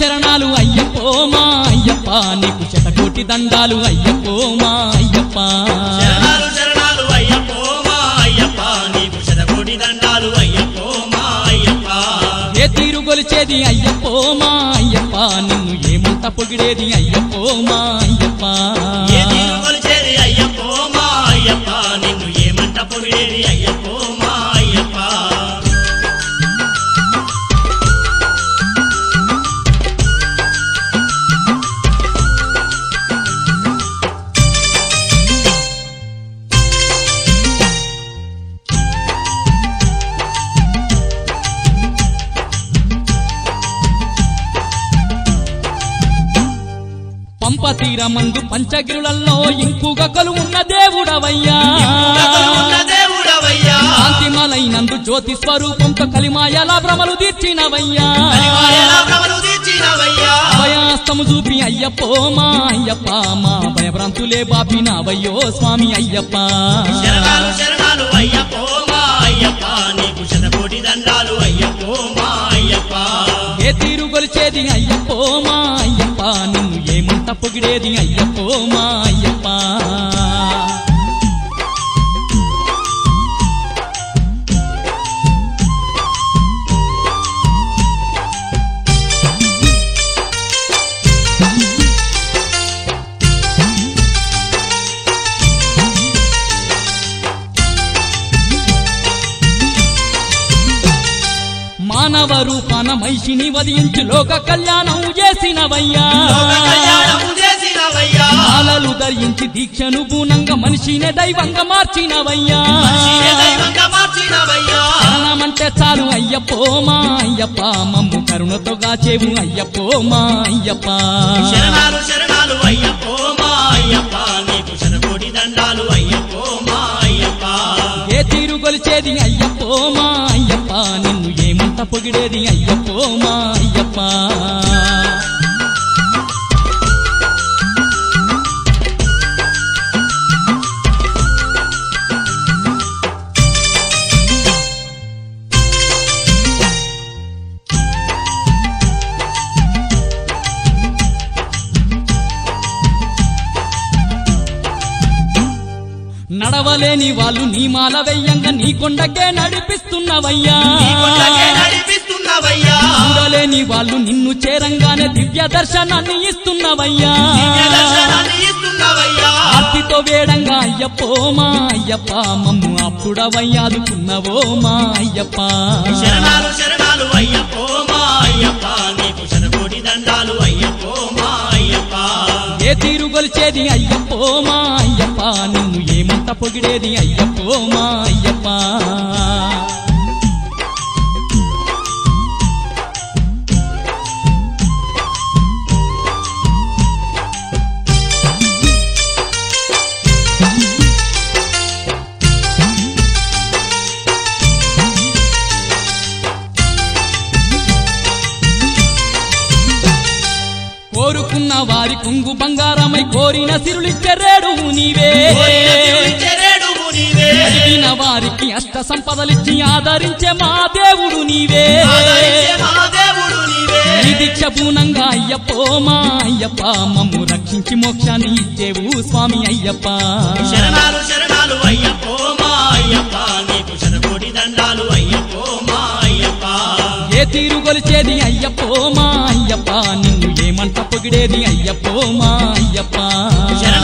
శరణాలు అయ్యప్పో మా అయ్యప్ప నీకు శతకోటి దండాలు అయ్యప్పో మా అయ్యప్ప శరణాలు శరణాలు అయ్యప్పో మా అయ్యప్ప నీకు శతకోటి దండాలు అయ్యప్పో మా అయ్యప్ప ఏ తీరు గొలిచేది అయ్యప్పో మా అయ్యప్ప నిన్ను ఏమంత పొగిడేది అయ్యప్పో మా అయ్యప్ప ఏ తీరు కొలిచేది అయ్యప్పో మా అయ్యప్ప నిన్ను ఏమంట పొగిడేది అయ్యప్పో మా అయ్యప్ప పంప తీరమందు పంచగిరులలో ఇంపుగా కొలువున్న దేవుడవయ్యా ఉన్న దేవుడవయ్యా కాంతిమలైనందు జ్యోతి స్వరూపంతో కలిమాయల భ్రమలు తీర్చినవయ్యా పరివాయల భ్రమలు తీర్చినవయ్యా భయాస్తము చూపి అయ్యప్పో మా అయ్యప్ప మా భయభ్రాంతులే బాపినవయ్యో స్వామి అయ్యప్ప శరణాలు శరణాలు అయ్యప్పో మా అయ్యప్ప నీకు శతకోటి దండాలు అయ్యప్పో మా అయ్యప్ప ఏ తీరు గొలిచేది అయ్యప్పో మా అయ్యప్ప నిన్ను ఏమంత పొగిడేది అయ్యప్పో మా అయ్యప్ప మానవ రూపాన మైషిని వదించి లోక కళ్యాణం చేసినవయ్యా లోక కళ్యాణము చేసినవయ్యా మాలలు ధరించి దీక్షను పూనంగా మనిషినే దైవంగా మార్చినవయ్యా మనిషినే దైవంగా మార్చినవయ్యా శరణమంటే చాలు అయ్యప్పో మా అయ్యప్ప మమ్ము కరుణతో గాచేవు అయ్యప్పో మా అయ్యప్ప శరణాలు శరణాలు అయ్యప్పో మా అయ్యప్ప నీకు శతకోటి దండాలు అయ్యప్పో మా అయ్యప్ప ఏ తీరు గొలిచేది అయ్యప్పో మా అయ్యప్ప నిన్ను ఏమంత పొగిడేది అయ్యప్పో మా అయ్యప్ప నడవలేని వాళ్ళు నీ మాల వెయ్యంగా నీ కొండకే నడిపిస్తున్నవయ్యా నీ కొండకే నడిపిస్తున్నవయ్యా చూడలేని వాళ్ళు నిన్ను చేరంగానే దివ్య దర్శనాన్ని ఇస్తున్నవయ్యా దివ్య దర్శనాన్ని ఇస్తున్నవయ్యా ఆర్తితో వేడంగా అయ్యప్పో మా అయ్యప్ప మమ్ము ఆప్తుడవయ్యాదుకున్నవో మా అయ్యప్ప శరణాలు శరణాలు అయ్యప్పో మా అయ్యప్ప నీకు శతకోటి దండాలు అయ్యప్పో మా అయ్యప్ప ఏ తీరు గొలిచేది అయ్యప్పో మా అయ్యప్ప నిన్ను ఏమంత పొగిడేది అయ్యప్పో మా అయ్యప్ప కోరుకున్న వారి కుంగు బంగారమై కోరిన సిరులిచ్చే రేడు నీవే కోరిన దేవుడిచ్చే రేడువు నీవే అడిగిన వారికి అష్ట సంపదలిచ్చి ఆదరించే మా దేవుడు నీవే ఆదరించే మా దేవుడు నీవే నీ దీక్ష పూనంగా అయ్యప్పో మా అయ్యప్ప మమ్ము రక్షించి మోక్షాన్ని ఇచ్చేవు స్వామి అయ్యప్ప శరణాలు శరణాలు అయ్యప్పో మా అయ్యప్ప నీకు శతకోటి దండాలు అయ్యప్పో మా అయ్యప్ప ఏ తీరు గొలిచేది అయ్యప్పో మా అయ్యప్ప నిన్ను ఏమంట పొగిడేది అయ్యప్పో మా అయ్యప్ప శరణాలు